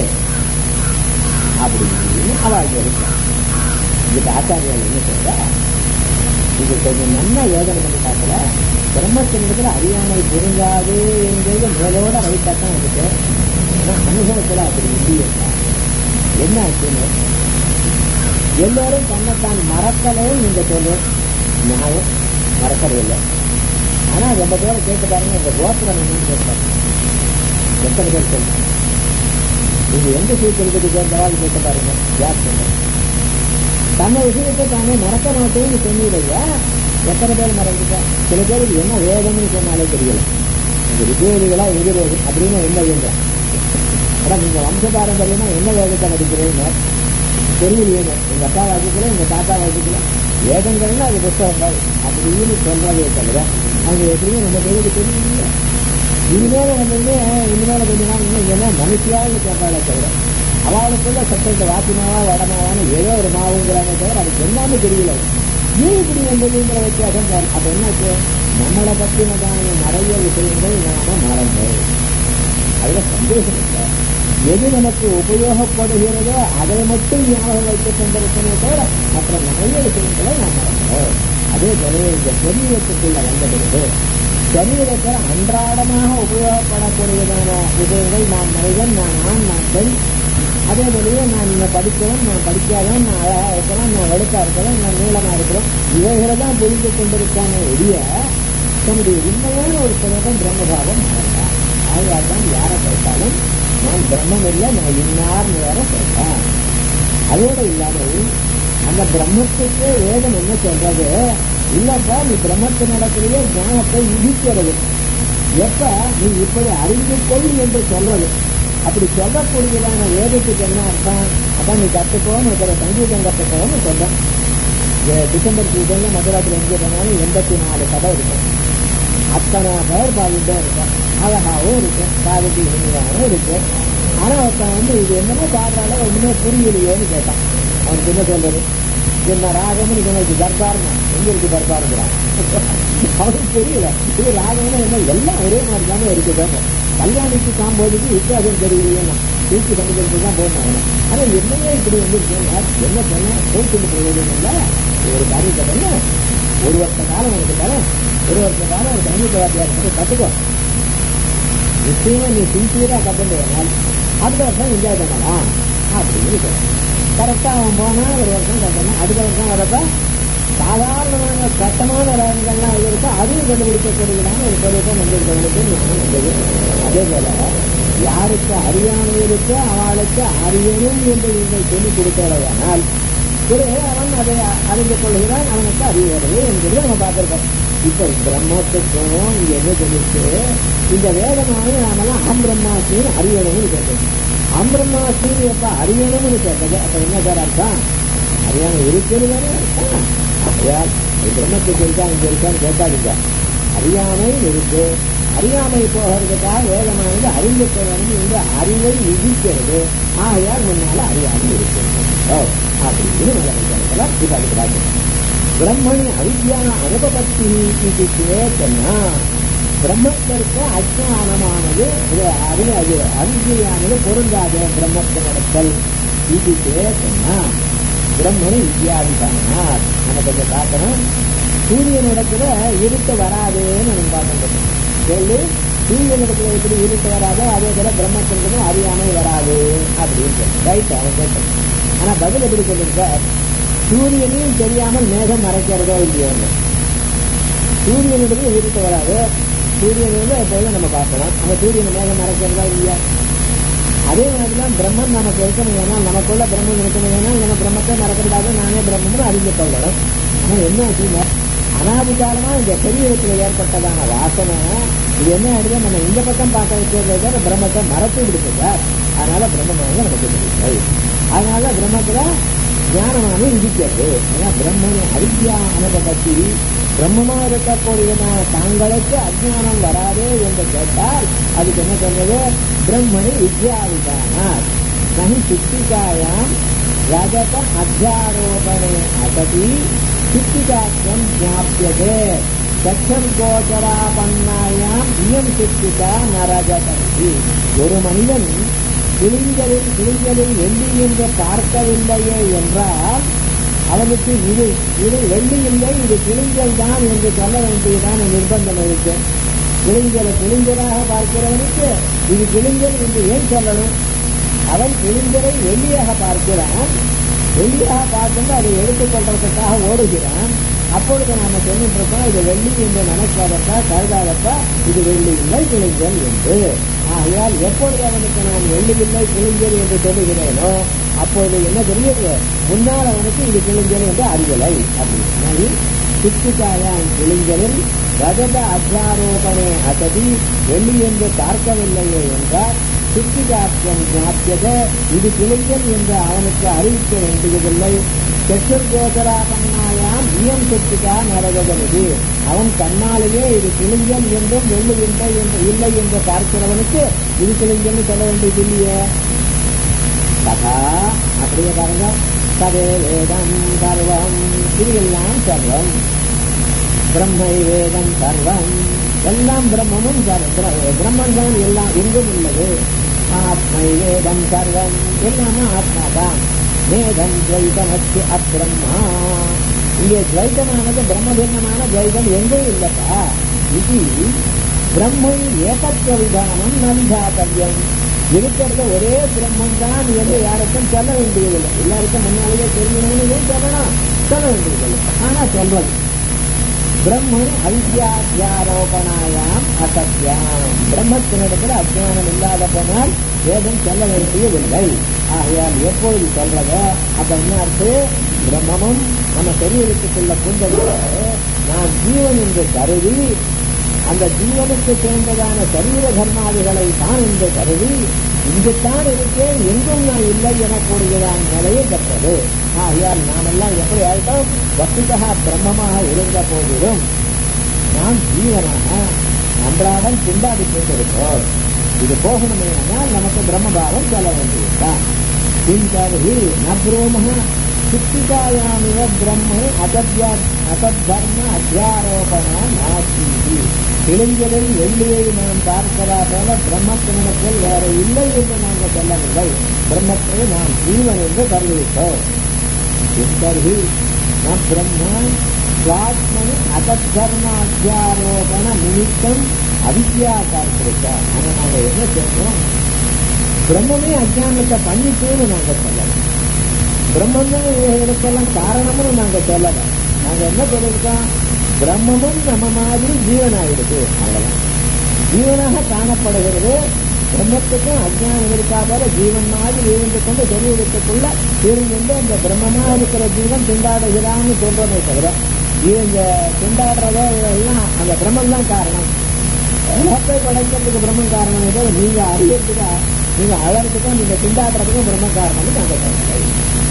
அப்படின்னு அவள் இருக்கான் இதுக்கு ஆச்சாரியால் என்ன சொல்ற இது கொஞ்சம் நல்லா யோசனை பண்ணி பார்க்கல பிரம்மத்தினிடத்துல அறியாமை பொருந்தாது என்கிறது மேலோட வைத்தாத்தான் இருக்கு ஆனா அனுபவத்துல அப்படி இல்லையே என்ன ஆச்சுன்னு எல்லாரும் தன்னைத்தான் மறக்கலையும் நீங்க சொல்றோம் நியாயம் மறக்கிறது இல்லை ஆனா ரொம்ப பேரை கேட்டு பாருங்க உங்க கோத்திரம் என்னன்னு கேட்பாங்க எத்தனை பேர் சொல்லுங்க நீங்க எந்த சூத்திரத்துக்கு சேர்ந்தவாள் கேட்டு பாருங்க யார் சொல்லுங்க தன்னை விஷயத்தை தானே மறக்க மாட்டேன்னு சொன்னீங்க எத்தனை பேர் மறந்துட்டா சில பேருக்கு என்ன வேதம்னு சொன்னாலே தெரியல இந்த ரிஜோதிகளா எதிரோது அப்படின்னு என்ன வேதம் ஆனா நீங்க வம்ச பாரம்பரியமா என்ன வேதத்தை நடிக்கிறீங்க தெரியலையேங்க எங்க அப்பா வாசிக்கல எங்க தாத்தா வாசிக்கல வேதங்கள்னா அது புத்தகங்கள் அப்படின்னு சொல்றதே தவிர அவங்க எப்படியும் நம்ம பேருக்கு தெரியல இனிமேல வந்து இனிமேல கொஞ்ச நாள் இன்னும் இதெல்லாம் மனுஷியாக கேட்பாளே தவிர அவளுக்குள்ள சட்டத்தை வாத்திமாவா வடமாவான்னு ஏதோ ஒரு மாவுங்கிறாங்க தவிர அதுக்கு எல்லாமே தெரியல ஏன் இப்படி வந்ததுங்கிற வித்தியாசம் பாரு. அப்ப என்னாச்சு நம்மளை பற்றினதான நிறைய விஷயங்கள் நாம மறந்தோம் அதுல சந்தேகம் இல்லை எது நமக்கு உபயோகப்படுகிறதோ அதை மட்டும் ஞாபகம் வைத்துக் கொண்டிருக்கனே தவிர மற்ற நிறைய விஷயங்களை நாம் மறக்கிறோம் அதே போல இந்த சரீரத்துக்குள்ள வந்த பிறகு சரீரத்தில் அன்றாடமாக உபயோகப்படக்கூடியதான விஷயங்கள் நான் மனிதன் நான் ஆண் நான் பெண் அதே போலவே நான் இன்னும் படிக்கிறேன் நான் படிக்காதவன் நான் அழகா இருக்கிறேன் நான் வெளுப்பா இருக்கிறேன் நான் நீளமா இருக்கிறேன் இவைகளை தான் புரிந்து கொண்டிருக்கானே ஒழிய தன்னுடைய உண்மையான ஒரு சிலதான் பிரம்மபாவம் மாறலாம் ஆகையால் தான் யாரை கேட்டாலும் நான் பிரம்மம் இல்லை நான் இன்னார்னு வேற சொல்றேன் அதோட இல்லாமல் அந்த பிரம்மத்துக்கு வேதம் என்ன சொல்றது இல்லப்பா நீ பிரம்மத்து நடக்கிற ஞானத்தை விதிக்கிறது எப்ப நீ இப்படி அறிந்து கொள் என்று சொல்றது அப்படி சொல்லக்கூடியதான வேதத்துக்கு என்ன அர்த்தம் அதான் நீ கத்துக்கோன்னு இருக்கிற சங்கீதம் கத்துக்கோன்னு சொல்றேன் ஏ- டிசம்பர் பூஜையில மதுராத்தில் எங்கே போனாலும் எண்பத்தி நாலு சபை இருக்கும் அத்தனை பேர் பாடிட்டே இருக்கும் அழகாவும் இருக்கும் பாரதி இனிமையாகவும் இருக்கும் ஆனா ஒருத்தன் வந்து இது என்னமோ பாடுறால ஒண்ணுமே புரியலையேன்னு கேட்டான் அவனுக்கு என்ன சொல்றது என்ன ராகம்னு சொன்ன இது தர்பார்னா எங்க இருக்கு தர்பாருங்கிறான் அவனுக்கு தெரியல இது ராகம்னு என்ன எல்லாம் ஒரே மாதிரி தானே இருக்குது கல்யாணிக்கு காம்போதுக்கு வித்தியாசம் தெரியலையேன்னா தூக்கி பண்ணிக்கிறது தான் போகணும் அவனை ஆனா என்னையே இப்படி வந்து என்ன சொன்ன போய்ட்டு பிரயோஜனம் இல்லை ஒரு காரியத்தை பண்ண ஒரு வருஷ காலம் உனக்கு தரேன் ஒரு வருஷ காலம் ஒரு சங்கீத வாத்தியார் கத்துக்கோ நிச்சயமா நீ சின்சியரா கத்துட்டேனால் அடுத்த வருஷம் என்ஜாய் பண்ணலாம் அப்படின்னு சொல்றேன் கரெக்டா அவன் போனா ஒரு வருஷம் கட்டணும் அடுத்த வருஷம் வரப்ப சாதாரணமான கட்டமான ராகங்கள்லாம் இது இருக்கோ அதையும் கண்டுபிடிக்கக்கூடியதான ஒரு பருவம் வந்திருக்கவங்களுக்கு ஞானம் வந்தது அதே போல யாருக்கு அறியாமை இருக்கோ அவளுக்கு அறியணும் என்று நீங்கள் சொல்லிக் கொடுத்தவரையானால் பிறகு அவன் அதை அறிந்து கொள்கிறான் அவனுக்கு அறிவு வருது என்கிறது நம்ம பார்த்திருக்கோம் இப்ப பிரம்மத்துக்கும் இங்க என்ன சொல்லிட்டு இந்த வேதமானது நாமெல்லாம் அகம் பிரம்மாஸ்மின்னு அறியணும்னு கேட்டது அகம் பிரம்மாஸ்மின்னு எப்ப அறியணும்னு கேட்டது அப்ப என்ன சார் அர்த்தம் அறியாம இருக்கிறது தானே அர்த்தம் ஆகையால் இது பிரம்மத்துக்கு இருக்கா இங்க இருக்கான்னு கேட்டாதீங்க அறியாமை இருக்கு அறியாமை போகிறதுக்காக வேதமானது அறிந்து கொள்ளணும் என்று அறிவை விதிக்கிறது ஆகையால் முன்னால அறியாமை இருக்கு ஓ அப்படின்னு நிலைமைக்கலாம் இது அதுக்கு பார்க்கணும் பிரம்மணி அவித்யா அனுபவத்தி இது கேட்டனா பிரம்மத்திற்கு அஜானமானது இது அறிவு அது அவித்யானது பொருந்தாது பிரம்மத்தினிடத்தில் இது கேட்டனா பிரம்மணி வித்யாதிகானார் நம்ம கொஞ்சம் பார்க்கணும் சூரியனிடத்துல இருட்டு வராதுன்னு நம்ம பார்க்கணும் சொல்லி சூரியனிடத்துல எப்படி இருட்டு வராதோ அதே போல பிரம்மத்திற்கு அறியாமை வராது அப்படின்னு சொல்லி ரைட் அவன் கேட்டது ஆனா பதில் எப்படி சொல்லிருக்கார் சூரியனையும் தெரியாமல் மேகம் மறைக்கிறதோ இல்லையோ சூரியனிடத்துல இருட்டு வராது சூரியனிலிருந்து எப்போதும் நம்ம பார்க்கலாம் அந்த சூரியனை மேகம் மறைக்கிறதா இல்லையா அதே மாதிரிதான் பிரம்மன் நமக்கு இருக்கணும் ஏன்னா நமக்குள்ள பிரம்மன் இருக்கணும் ஏன்னா நம்ம பிரம்மத்தை மறக்கக்கூடாது நானே பிரம்மன் அறிந்து கொள்ளணும் ஆனா என்ன ஆச்சுன்னா அனாதிகாலமா இந்த சரீரத்தில் ஏற்பட்டதான வாசனை இது என்ன ஆயிடுது நம்ம இந்த பக்கம் பார்க்க வைக்கிறத தவிர பிரம்மத்தை மறத்து விடுது சார் அதனால பிரம்மமாக நமக்கு தெரியலை அதனால பிரம்மத்துல ஞானமானது விதிக்கிறது ஏன்னா பிரம்மனை அவித்யா அனுபவத்தி பிரம்மமா இருக்கக்கூடியதான தாங்களுக்கு அஜ்ஞானம் வராதே என்று கேட்டால் அதுக்கு என்ன சொன்னது பிரம்மணி வித்யாவிதானார் நகி சித்திகாயாம் ரஜத அத்தியாரோபணே அசதி சித்திகாத்வம் ஜாப்பியதே சச்சம் கோச்சராபன்னாயாம் இயம் சித்திகா நரஜதி ஒரு மனிதன் கிளிஞ்சலில் கிளிஞ்சலில் வெள்ளி என்று பார்க்கவில்லையே என்றால் அவனுக்கு இது இது வெள்ளி இல்லை இது கிளிஞ்சல் தான் என்று சொல்ல வேண்டியதான நிர்பந்தம் இருக்கு கிளிஞ்சலை கிளிஞ்சலாக பார்க்கிறவனுக்கு இது கிளிஞ்சல் என்று ஏன் சொல்லணும் அவன் கிளிஞ்சலை வெள்ளியாக பார்க்கிறான் வெள்ளியாக பார்த்துட்டு அதை எடுத்துக்கொள்றதுக்காக ஓடுகிறான் அப்பொழுது நாம சொல்லிட்டு இருக்கோம் இது வெள்ளி என்று நினைக்காதப்பா கருதாதப்பா இது வெள்ளி இல்லை கிளிஞ்சல் என்று ஆகையால் எப்பொழுது அவனுக்கு நான் வெள்ளி இல்லை கிளிஞ்சல் என்று சொல்லுகிறேனோ அப்பொழுது என்ன தெரியுது முன்னால் அவனுக்கு இது கிளிஞ்சல் என்று அறியலை அப்படின்னு சித்திகாயான் கிளிஞ்சலில் ரஜத அத்தியாரோபணே அசதி வெள்ளி என்று பார்க்கவில்லையே என்றால் சித்திகாத்தியம் ஞாபியத இது கிளிஞ்சல் என்று அவனுக்கு அறிவிக்க வேண்டியதில்லை சற்றுர்கோதராபன்னாயாம் இயம் சித்திகா நரகதனது அவன் தன்னாலேயே இது கிளிஞ்சல் என்றும் வெள்ளி இல்லை என்று இல்லை என்று பார்க்கிறவனுக்கு இது கிளிஞ்சல் சொல்ல வேண்டியது இல்லையே ததா அப்படியே பாருங்க ததே வேதம் சர்வம் இது எல்லாம் சர்வம் பிரம்மை வேதம் சர்வம் எல்லாம் பிரம்மமும் சர்வ- பிர- பிரம்மன் தான் எல்லாம் எங்கும் உள்ளது ஆத்மைவேதம் சர்வம் எல்லாமே ஆத்மா தான் வேதம் துவைதமத்து அப்பிரம்மா இங்கே துவைதமானது பிரம்மபின்னமான துவைதம் எங்கேயும் இல்லப்பா இது பிரம்மன் ஏகத்துவ விதானம் நல்காத்தவியம் இருக்கிறது ஒரே பிரம்மன் தான் என்று யாருக்கும் சொல்ல வேண்டியதில்லை எல்லாருக்கும் முன்னாலேயே தெரிஞ்சவங்க சொல்லணும் சொல்ல வேண்டியதில்லை ஆனா சொல்றது பிரம்மன் அவித்யாத்தியாரோபணாயாம் அசத்தியாம் பிரம்மத்தினிடத்தில் அஜ்ஞானம் இல்லாத போனால் ஏதும் சொல்ல வேண்டியதில்லை ஆகையால் எப்பொழுது சொல்றதோ அப்ப என்ன அர்த்தம் பிரம்மமும் நம்ம சரீரத்துக்குள்ள புந்தடிக்கிறது நான் ஜீவன் என்று கருதி அந்த ஜீவனுக்கு சேர்ந்ததான சரீர தர்மாதிகளை தான் என்று கருதி இங்குத்தான் இருக்கேன் எங்கும் நான் இல்லை எனக்கூடியதான நிலையை பெற்றது ஆகையால் நாம் எல்லாம் எப்படி ஆயிட்டோம் வஸ்துதா பிரம்மமாக இருந்த போதிலும் நாம் ஜீவனாக அன்றாடம் திண்டாடி கொண்டிருக்கிறோம் இது போகணுமே ஆனால் நமக்கு பிரம்மபாவம் சொல்ல வேண்டியதுதான் பின்தர்ஹி நப்ரோம சுத்திகாயாமிவ பிரம்ம அசத்யா அசத்தர்ம அத்தியாரோபணா நாஸ்தி தெளிஞ்சலில் வெள்ளியை நாம் பார்க்கிறா போல பிரம்மத்தினிடத்தில் வேற இல்லை என்று நாங்கள் சொல்லவில்லை பிரம்மத்தை நாம் ஜீவன் என்று கருதிவிட்டோம் பின்தர்ஹி ந பிரம்ம சுவாத்மனு அசத்தர்மாத்தியாரோபண நிமித்தம் அவித்யா காத்திருக்கா ஆனா நாங்க என்ன சொல்றோம் பிரம்மமே அஜானத்தை பண்ணிட்டேன்னு நாங்க சொல்லலாம் பிரம்மம் தான் இவர்களுக்கெல்லாம் காரணம்னு நாங்க சொல்லல நாங்க என்ன சொல்லிருக்கோம் பிரம்மமும் நம்ம மாதிரி ஜீவனாயிருக்கு அவ்வளவுதான் ஜீவனாக காணப்படுகிறது பிரம்மத்துக்கும் அஜ்ஞானம் இருக்கா போல ஜீவன் மாதிரி இருந்து கொண்டு சரீரத்துக்குள்ள இருந்து அந்த பிரம்மமா இருக்கிற ஜீவன் திண்டாடுகிறான்னு சொல்றதை தவிர இவங்க திண்டாடுறதோ எல்லாம் அந்த பிரம்மம் தான் காரணம் உலகத்தை படைக்கிறதுக்கு பிரம்மம் காரணம் ஏதோ நீங்க அறியறதுக்கா நீங்க அழறதுக்கும் நீங்க திண்டாடுறதுக்கும் பிரம்ம காரணம்னு நாங்க சொல்லலை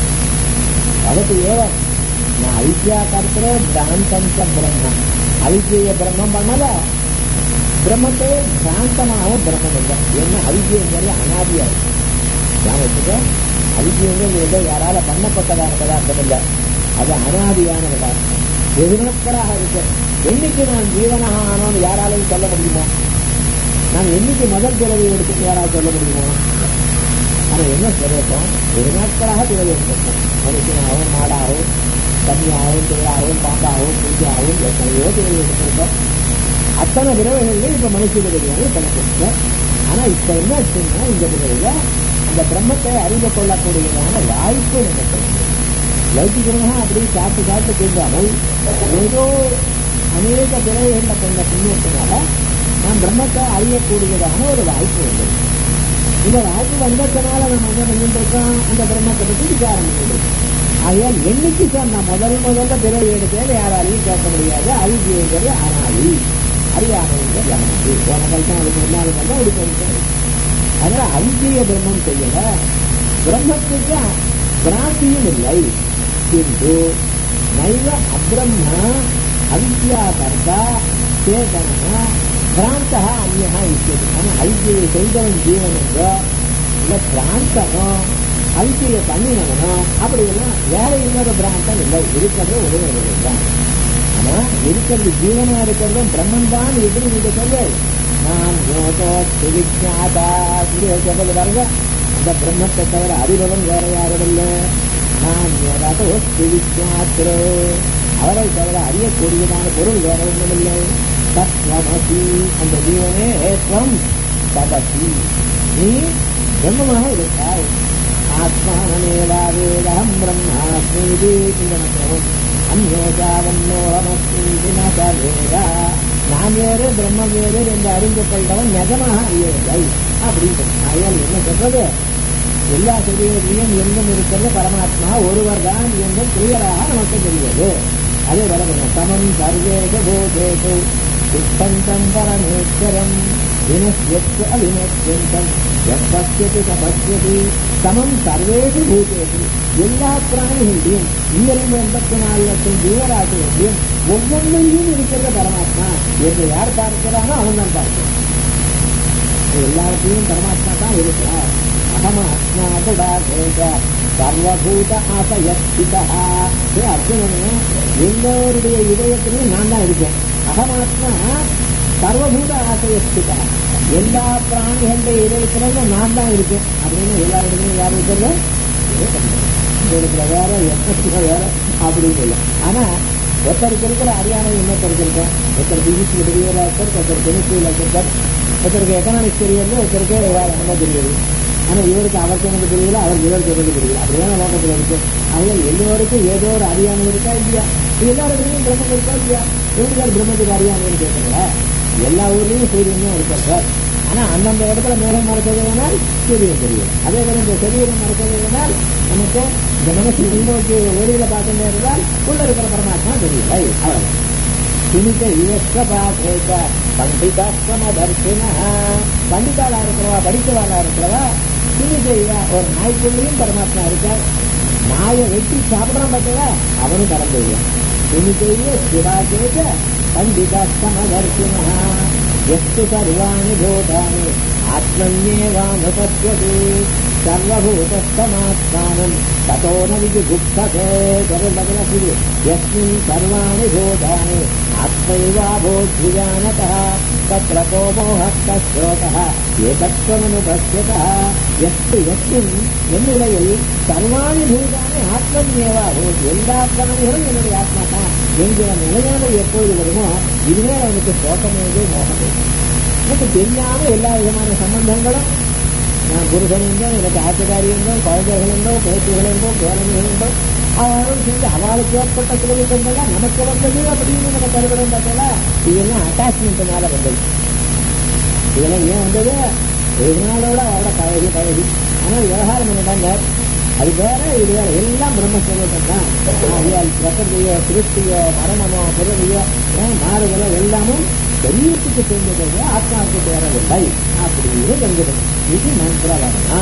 அவத்து ஏவம் நான் அவித்யா கருத்துற பிராந்தஞ்ச பிரம்மம் அவித்ய பிரம்மம் பண்ணல பிரம்மத்தை பிராந்தமாகவும் பிரம்மம் இல்லை என்ன அவித்யங்கிறது அனாதியா இருக்கு ஞாபகத்துக்கு அவித்யங்கிறது ஏதோ யாரால பண்ணப்பட்டதான பதார்த்தம் இல்லை அது அனாதியான பதார்த்தம் எதிர்நக்கராக இருக்கு என்னைக்கு நான் ஜீவனாக ஆனோன்னு யாராலையும் சொல்ல முடியுமோ நான் என்னைக்கு முதல் பிறவி எடுத்துட்டு யாராவது சொல்ல முடியுமோ ஆனா என்ன சொல்லிருக்கோம் ஒரு நாட்களாக பிறவி எடுத்திருக்கோம் மனுஷனாகவும் மாடாகவும் கன்னியாகவும் திருவிழாவும் பாம்பாகவும் பூஜையாகவும் எத்தனையோ பிறவி எடுத்திருக்கோம் அத்தனை பிறவைகள்லையும் இப்ப மனுஷ பிறவியாக கணக்கிருக்கோம் ஆனா இப்ப என்ன ஆச்சுன்னா இந்த பிறவில அந்த பிரம்மத்தை அறிந்து கொள்ளக்கூடியதான வாய்ப்பு நமக்கு இருக்கு. லௌகிகமாக அப்படி சாப்பிட்டு சாப்பிட்டு தூங்காமல் ஏதோ அநேக பிறவைகள்ல கொண்ட புண்ணியத்தினால நாம் பிரம்மத்தை அறியக்கூடியதான ஒரு வாய்ப்பு உண்டு இந்த வாய்ப்பு வந்ததுனால நம்ம என்ன பண்ணிட்டு இருக்கோம் அந்த பிரம்மத்தை பற்றி விசாரம் பண்ணிட்டு இருக்கோம் ஆகையால் என்னைக்கு சார் நான் முதல் முதல்ல பிறவி எடுத்தேன்னு யாராலையும் கேட்க முடியாது அறிவியங்கிறது அனாதி அறியாமைங்கிறது அனாதி போன கல்தான் அதுக்கு முன்னாடி வந்தா அப்படி சொல்லிட்டு அதனால அவிஜய பிரம்மம் செய்யல பிரம்மத்துக்கு பிராந்தியும் இல்லை கிந்து நைவ அப்ரம்ம அவித்யா கர்த்தா சேதனா பிராந்தா அந்நியா இருக்கு ஆனா அவித்தியை செய்தவன் ஜீவன் என்றோ இல்ல பிராந்தனோ அவித்தியை பண்ணினவனோ அப்படி எல்லாம் வேற இன்னொரு பிராந்தம் இல்லை இருக்கிறது ஒரே ஒரு தான் ஆனா இருக்கிறது ஜீவனா இருக்கிறதும் பிரம்மன் தான் எப்படி நீங்க சொல்லு நான் யோகோ திரிஜாதா சொல்றது பாருங்க அந்த பிரம்மத்தை தவிர அறிபவன் வேற யாரும் இல்லை நான் யோகாதோ திரிஜாத்திரே அவரை தவிர அறியக்கூடியதான பொருள் வேற ஒன்றும் இல்லை தத்வமசி அந்த ஜீவனே ஏற்றம் தபசி நீ பிரம்மமாக இருக்காய் ஆத்மானமேவா வேதம் பிரம்மாஸ்மீதி சிந்தனத்திரமும் அந்யோஜாவன்னோகமஸ்மீதி நக வேதா நான் வேறு பிரம்மம் வேறு என்று அறிந்து கொண்டவன் நிஜமாக அறியவில்லை அப்படின்னு ஆயால் என்ன சொல்றது எல்லா சரீரத்திலையும் எங்கும் இருக்கிறது பரமாத்மா ஒருவர் தான் என்று கிளியராக நமக்கு தெரிகிறது அதே வரது சமம் சர்வேஷ பூதேஷு திஷ்டந்தம் பரமேஸ்வரம் வினஸ்யத்து அவினஸ்யந்தம் எப்பசியது தபஸ்யதி சமம் சர்வேஷு பூதேஷு எல்லா பிராணிகளிலும் இயல்பு எண்பத்தி நாலு லட்சம் ஜீவராசிகளிலும் ஒவ்வொன்றையும் இருக்கிறது பரமாத்மா என்று யார் பார்க்கிறானோ அவன் தான் பார்க்கிறான் எல்லாத்தையும் பரமாத்மா தான் இருக்கிறார் அகமாத்மா குடாகேக சர்வபூத ஆசயஸ்திதா அர்ஜுனனே எல்லோருடைய இதயத்திலையும் நான் தான் இருக்கேன் அகமாத்மா சர்வபூத ஆசயஸ்திதா எல்லா பிராணிகளுடைய இதயத்திலும் நான் தான் இருக்கேன் அப்படின்னு எல்லா இடத்துலையும் யார் இருக்கிறது இருக்கிற வேற எத்தனை வேற அப்படின்னு இல்லை ஆனா ஒருத்தருக்கு இருக்கிற அறியாமை இன்னொருத்தருக்கு இருக்கேன் ஒருத்தர் பிசிக்ஸ் தெரியல ஒருத்தர் ஒருத்தர் கெமிஸ்ட்ரியில் ஒருத்தர் ஒருத்தருக்கு எக்கனாமிக்ஸ் தெரியல ஒருத்தருக்கு வேற என்ன தெரியுது ஆனா இவருக்கு அவர் சொன்னது தெரியல அவர் இவருக்கு சொன்னது தெரியல அப்படிதான் லோகத்துல இருக்கு அதனால எல்லோருக்கும் ஏதோ ஒரு அறியாமை இருக்கா இல்லையா எல்லாருக்கும் பிரம்மம் இருக்கா இல்லையா இவங்க பிரம்மத்துக்கு அறியாமைன்னு கேட்கல எல்லா ஊர்லயும் சூரியன் தான் இருக்கார் சார் ஆனா அந்தந்த இடத்துல மேகம் மறைச்சதுனால் சூரியன் தெரியும் அதே போல இந்த சரீரம் மறைச்சதுனால் நமக்கு இந்த மனசு முன்னோக்கி வெளியில பார்த்துட்டே இருந்தால் உள்ள இருக்கிற பரமாத்மா தெரியலை அவ்வளவு சுனித இவஸ்க பாத்தேக பண்டிதாஸ்தம தர்சின பண்டிதாளா இருக்கிறவா படித்தவாளா இருக்கிறவா சுனித இவ ஒரு நாய்க்குள்ளேயும் பரமாத்மா இருக்கார் நாயை வெட்டி சாப்பிடறான் பார்த்தவா அவனும் கடந்து விடுவான் சுனிதைய சிவாஜேக பண்டிதாஸ்தம தர்சின எஸ்து சர்வாணி பூதானி ஆத்மன்யேவானுபத்யதே சர்வபூதஸ்தமாத்மானம் ததோ ந விஜுகுப்ததே ஜெகதகனசிது யஸ்மின் சர்வாணி பூதானி ஆத்மைவாபோத்விஜானதः तत्र को मोहः श्रोतः ஏதத்வமனுபஸ்யதः எஸ்து எஸ்மின் என்னுடைய சர்வாணி பூதானி ஆத்மன்யேவா எல்லா பிராணிகளும் என்னுடைய ஆத்மா தான் என்கிற நிலையானது எப்பொழுது வருமோ இதுவே அவனுக்கு சோகமேது மோகமே எனக்கு தெரியாம எல்லா விதமான சம்பந்தங்களும் நான் புருஷன் இருந்தோம் எனக்கு ஆட்டுக்காரி இருந்தோம் குழந்தைகள் இருந்தோம் பேச்சுகள் இருந்தோம் பேரணிகள் இருந்தோம் அவளும் சேர்ந்து அவளுக்கு ஏற்பட்ட குடும்பங்கள்லாம் நமக்கு வந்தது அப்படின்னு நம்ம கருதுறோம் பார்த்தா இதெல்லாம் அட்டாச்மெண்ட்னால வந்தது இதெல்லாம் ஏன் வந்தது ஒரு நாளோட அவளோட பழகி பழகி ஆனால் விவகாரம் என்னடாங்க அது வேற இது வேற எல்லாம் பிரம்மஸ்வரூபம் தான் ஆகையால் பிரகதியோ சிருஷ்டியோ மரணமோ பிறவியோ ஏன் மாறுதலோ எல்லாமும் சரீரத்துக்கு சேர்ந்தது ஆத்மாவுக்கு சேரவில்லை அப்படின்னு தெரிஞ்சிடும் இது மந்திரவரணா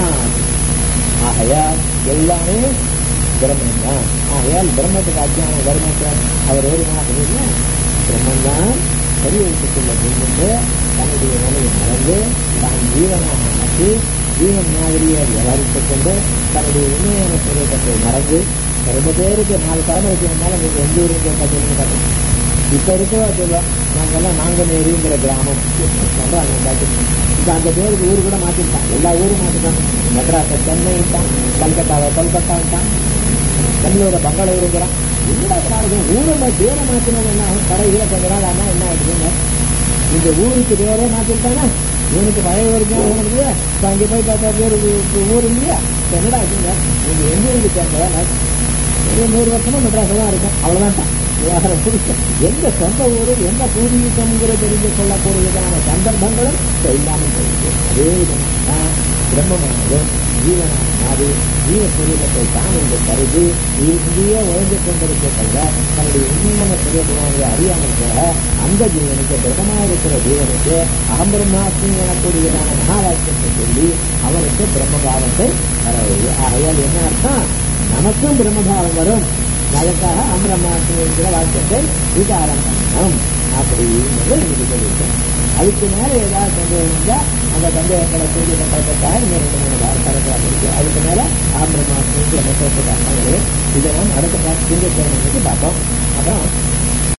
ஆகையால் எல்லாமே பிரம்மன் தான் ஆகையால் பிரம்மத்துக்கு அத்தியானம் தர்மத்தை அவர் ஏறினாக பிரம்மன் தான் சரீரத்துக்குள்ள புரிந்து தன்னுடைய நிலையை மறந்து தான் ஜீவனாக மாற்றி ஜீவன் மாதிரியை விவகரித்துக் கொண்டு தன்னுடைய உண்மையான சுரூபத்தை மறந்து ரொம்ப பேருக்கு நாலு தலைமுறைக்கு முன்னால நீங்க எந்த ஊருக்கு சொல்லுங்க பார்த்தீங்க இப்ப இருக்கிற சொல்லுவோம் நாங்கெல்லாம் நாங்கநேரிங்கிற கிராமம் சொல்றாங்க பார்த்துருக்கோம் இப்ப அந்த பேருக்கு ஊர் கூட மாத்திருக்கான் எல்லா ஊரும் மாத்திட்டான் மெட்ராஸை சென்னைட்டான் கல்கத்தாவை கொல்கத்தான்ட்டான் பெங்களூரை பெங்களூருங்கிறான் என்னடா காரணம் ஊரை பேரை மாத்தினது என்ன கடைகளை கொஞ்ச நாள் ஆனா என்ன ஆயிடுதுங்க இந்த ஊருக்கு பேரே மாத்திருக்கானா இவனுக்கு பழைய ஊர் ஞாபகம் இல்லையா இப்ப அங்கே போய் பார்த்தா பேர் ஊர் இல்லையா இப்ப என்னடா ஆச்சுங்க நீங்க எங்க ஊருக்கு சேர்ந்தவா ஒரு நூறு வருஷமா மெட்ராஸ் தான் இருக்கும் அவ்வளவுதான் விவகாரம் புதுசு எந்த சொந்த ஊரு எந்த பூர்வீகம்ங்கிற தெரிந்து கொள்ளக்கூடியதான சந்தர்ப்பங்களும் இப்ப இல்லாமல் போயிருக்கு அதே விதமாக பிரம்மமானது ஜீவனானது ஜீவஸ்வரூபத்தை தான் என்று கருதி இங்கேயே உழைந்து கொண்டிருக்க தவிர தன்னுடைய உண்மையான சுரூபமாக அறியாமல் போக அந்த ஜீவனுக்கு பிரதமாக இருக்கிற ஜீவனுக்கு அகம் பிரம்மாஸ்மி எனக்கூடியதான மகாவாக்கியத்தை சொல்லி அவனுக்கு பிரம்மபாவத்தை வரவில்லை ஆகையால் என்ன அர்த்தம் நமக்கும் பிரம்மபாவம் வரும் அதற்காக அம்பிரமாசி என்கிற வாக்கியத்தை விசாரம் பண்ணணும் அப்படிங்கிறது எனக்கு சொல்லியிருக்கேன் அதுக்கு மேல ஏதாவது சந்தேகம் இருந்தா அந்த சந்தேகங்களை செய்தி பண்றதுக்காக இன்னும் ரெண்டு மூணு பேரக்ராஃப் இருக்கு அதுக்கு மேல ஆம்பிரமாசிங்கிற மொத்தத்துக்கு அர்த்தங்கள் இதை நாம் அடுத்த திங்கட்கிழமைக்கு பார்ப்போம் அப்புறம்